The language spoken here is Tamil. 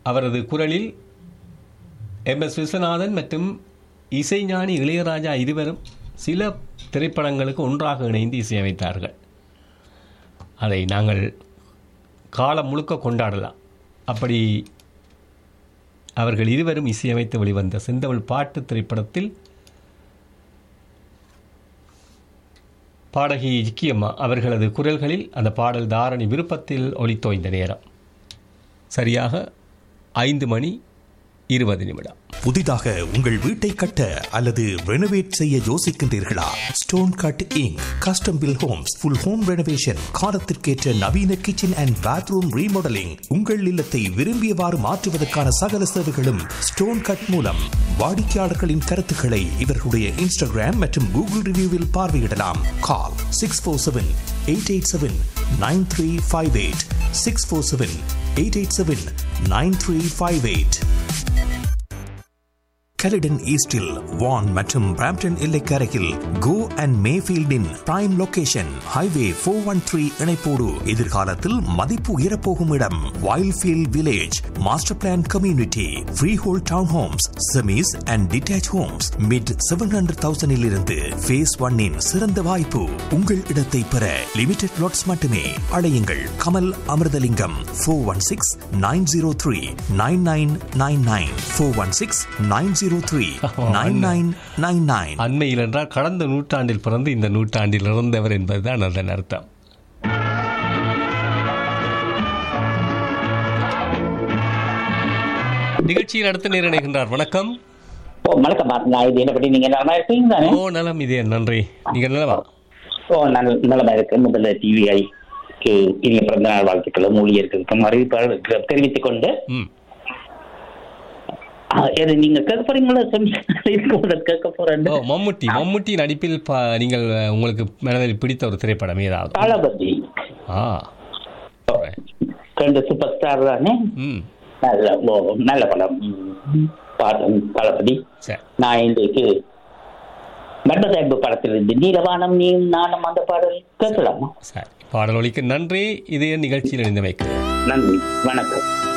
அவரது குரலில் எம் எஸ் விஸ்வநாதன் மற்றும் இசைஞானி இளையராஜா இருவரும் சில திரைப்படங்களுக்கு ஒன்றாக இணைந்து இசையமைத்தார்கள் அதை நாங்கள் காலம் முழுக்க கொண்டாடலாம் அப்படி அவர்கள் இருவரும் இசையமைத்து வெளிவந்த செந்தமிழ் பாட்டு திரைப்படத்தில் பாடகி ஜிக்கியம்மா அவர்களது குரல்களில் அந்த பாடல் தாரணி விருப்பத்தில் ஒலித்தோய்ந்த நேரம் சரியாக ஐந்து மணி இருபது நிமிடம் புதிதாக உங்கள் வீட்டை கட்ட அல்லது ரெனோவேட் செய்ய யோசிக்கின்றீர்களா stone cutting custom built homes full home renovation காலத்திற்கேற்ற நவீன கிச்சன் அண்ட் பாத்ரூம் ரீமாடலிங் உங்கள் இல்லத்தை விரும்பியவாறு மாற்றுவதற்கான சகல சேவைகளும் ஸ்டோன் கட் மூலம் வாடிக்கையாளர்களின் கருத்துக்களை இவர்களுடைய இன்ஸ்டாகிராம் மற்றும் கூகுள் ரிவ்யூவில் பார்வையிடலாம் call six four seven eight eight seven nine three five eight six four seven eight eight seven nine three five eight Caledon ஈஸ்டில் வான் மற்றும் பிராம்டன் எல்லைக்கரையில் கோ அண்ட் மேஃபீல்டின் prime location highway four one three இணைப்போடு எதிர்காலத்தில் மதிப்பு உயரப்போகும் இடம் Wildfield village master plan community freehold town homes semis and detached homes mid seven hundred தௌசண்டில் இருந்து ஃபேஸ் ஒன்னின் சிறந்த வாய்ப்பு உங்கள் இடத்தை பெற லிமிடெட் லாட்ஸ் மட்டுமே அழையுங்கள் Kamal Amirthalingam four one six nine zero three nine nine nine nine four one six nine zero three nine nine nine nine அண்மையில் என்றால் கடந்த நூற்றாண்டில் பிறந்து இந்த நூற்றாண்டில் இறந்தவர் என்பதுதான் அதன் அர்த்தம் நிகழ்ச்சியில் அடுத்து நிர்ணயிக்கின்றார் வணக்கம் ஓ வணக்கம் நான் இது என்ன பற்றி நீங்க நலமா இருக்கீங்க தானே ஓ நலம் இதே நன்றி நீங்கள் நல்லவா ஓ நல்ல நலமா இருக்கு முதல்ல டிவிஐக்கு இனிய பிறந்த நாள் வாழ்த்துக்களும் ஊழியர்களுக்கும் அறிவிப்பாளர்களுக்கு தெரிவித்துக் கொண்டு ம் ஆ, எது நீங்க கேட்க போறீங்களா சொல்லுங்க கேட்க போறேன் ஓ மம்முட்டி மம்முட்டி நடிப்பில் ப- நீங்கள் அஹ், உங்களுக்கு மனதில் பிடித்த ஒரு திரைப்படம் ஏதாவது தளபதி ஆ ரெண்டு சூப்பர் ஸ்டார் தானே ம் நல்ல ஓ நல்ல படம் ம். பாடம் தளபதி சரி நான் இன்றைக்கு பட்டசாஹிப் படத்திலிருந்து நீலவானம் நீ நானும் அந்த பாடல் கேட்கலாமா சரி பாடல் ஒலிக்கு நன்றி இதே நிகழ்ச்சியில் இணைந்து வைக்கிறேன் நன்றி வணக்கம்